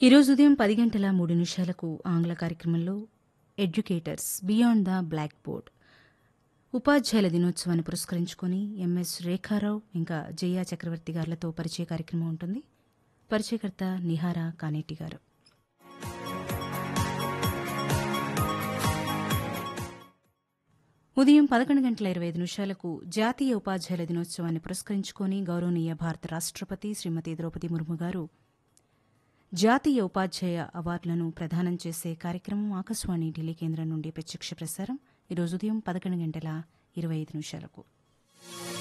ఈరోజు ఉదయం పది గంటల మూడు నిమిషాలకు ఆంగ్ల కార్యక్రమంలో educators beyond the blackboard ఉపాధ్యాయుల దినోత్సవాన్ని పురస్కరించుకుని ఎంఎస్ రేఖారావు ఇంకా జయ చక్రవర్తి గారులతో పరిచయ కార్యక్రమం ఉంటుంది పరిచయకర్త నిహారా కానేటి గారు ఉదయం పదకొండు గంటల ఇరవై ఐదు నిమిషాలకు జాతీయ ఉపాధ్యాయుల దినోత్సవాన్ని పురస్కరించుకుని గౌరవనీయ భారత రాష్ట్రపతి శ్రీమతి ద్రౌపది ముర్ము గారు జాతీయ ఉపాధ్యాయ అవార్డులను ప్రదానం చేసే కార్యక్రమం ఆకాశవాణి ఢిల్లీ కేంద్రం నుండి ప్రత్యక్ష ప్రసారం ఈరోజు ఉదయం పదకొండు గంటల ఇరవై ఐదు నిమిషాలకు